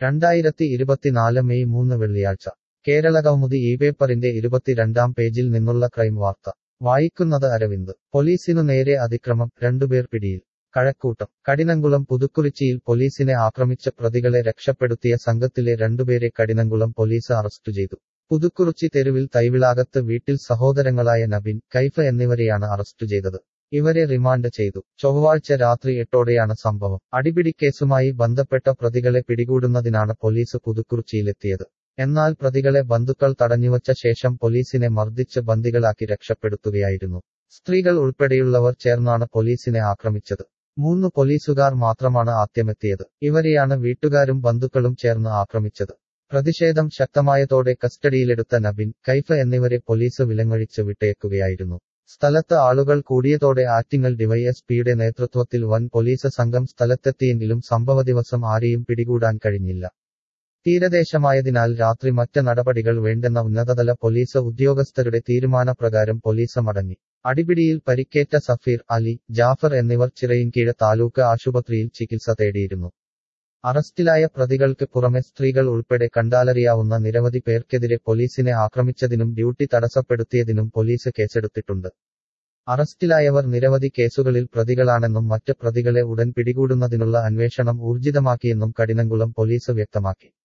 രണ്ടായിരത്തി ഇരുപത്തിനാല് മെയ് മൂന്ന് വെള്ളിയാഴ്ച കേരള കൗമുദി ഈ പേപ്പറിന്റെ ഇരുപത്തിരണ്ടാം പേജിൽ നിന്നുള്ള ക്രൈം വാർത്ത വായിക്കുന്നത് അരവിന്ദ് പോലീസിനു നേരെ അതിക്രമം രണ്ടുപേർ പിടിയിൽ കഴക്കൂട്ടം കടിനംകുളം പുതുക്കുറിച്ചിയിൽ പോലീസിനെ ആക്രമിച്ച പ്രതികളെ രക്ഷപ്പെടുത്തിയ സംഘത്തിലെ രണ്ടുപേരെ കടിനംകുളം പോലീസ് അറസ്റ്റ് ചെയ്തു പുതുക്കുറിച്ചി തെരുവിൽ തൈവിളാകത്ത് വീട്ടിൽ സഹോദരങ്ങളായ നബിൻ കൈഫ് എന്നിവരെയാണ് അറസ്റ്റ് ചെയ്തത് ഇവരെ റിമാൻഡ് ചെയ്തു ചൊവ്വാഴ്ച രാത്രി എട്ടോടെയാണ് സംഭവം അടിപിടിക്കേസുമായി ബന്ധപ്പെട്ട പ്രതികളെ പിടികൂടുന്നതിനാണ് പോലീസ് പുതുക്കുറിച്ചിയിലെത്തിയത് എന്നാൽ പ്രതികളെ ബന്ധുക്കൾ തടഞ്ഞുവച്ച ശേഷം പോലീസിനെ മർദ്ദിച്ച് ബന്ദികളാക്കി രക്ഷപ്പെടുത്തുകയായിരുന്നു സ്ത്രീകൾ ഉൾപ്പെടെയുള്ളവർ ചേർന്നാണ് പോലീസിനെ ആക്രമിച്ചത് മൂന്ന് പോലീസുകാർ മാത്രമാണ് ആദ്യമെത്തിയത് ഇവരെയാണ് വീട്ടുകാരും ബന്ധുക്കളും ചേർന്ന് ആക്രമിച്ചത് പ്രതിഷേധം ശക്തമായതോടെ കസ്റ്റഡിയിലെടുത്ത നബിൻ കൈഫ് എന്നിവരെ പോലീസ് വിലങ്ങഴിച്ച് വിട്ടേക്കുകയായിരുന്നു സ്ഥലത്ത് ആളുകൾ കൂടിയതോടെ ആറ്റിങ്ങൽ ഡിവൈഎസ്പിയുടെ നേതൃത്വത്തിൽ വൻ പോലീസ് സംഘം സ്ഥലത്തെത്തിയെങ്കിലും സംഭവദിവസം ആരെയും പിടികൂടാൻ കഴിഞ്ഞില്ല തീരദേശമായതിനാൽ രാത്രി മറ്റ് നടപടികൾ വേണ്ടെന്ന ഉന്നതതല പോലീസ് ഉദ്യോഗസ്ഥരുടെ തീരുമാനപ്രകാരം പോലീസ് മടങ്ങി അടിപിടിയിൽ പരിക്കേറ്റ സഫീർ അലി ജാഫർ എന്നിവർ ചിറയിൻകീഴ് താലൂക്ക് ആശുപത്രിയിൽ ചികിത്സ തേടിയിരുന്നു അറസ്റ്റിലായ പ്രതികൾക്ക് പുറമെ സ്ത്രീകൾ ഉൾപ്പെടെ കണ്ടാലറിയാവുന്ന നിരവധി പേർക്കെതിരെ പോലീസിനെ ആക്രമിച്ചതിനും ഡ്യൂട്ടി തടസ്സപ്പെടുത്തിയതിനും പോലീസ് കേസെടുത്തിട്ടുണ്ട് അറസ്റ്റിലായവർ നിരവധി കേസുകളിൽ പ്രതികളാണെന്നും മറ്റ് പ്രതികളെ ഉടൻ പിടികൂടുന്നതിനുള്ള അന്വേഷണം ഊർജിതമാക്കിയെന്നും കടിനംകുളം പോലീസ് വ്യക്തമാക്കി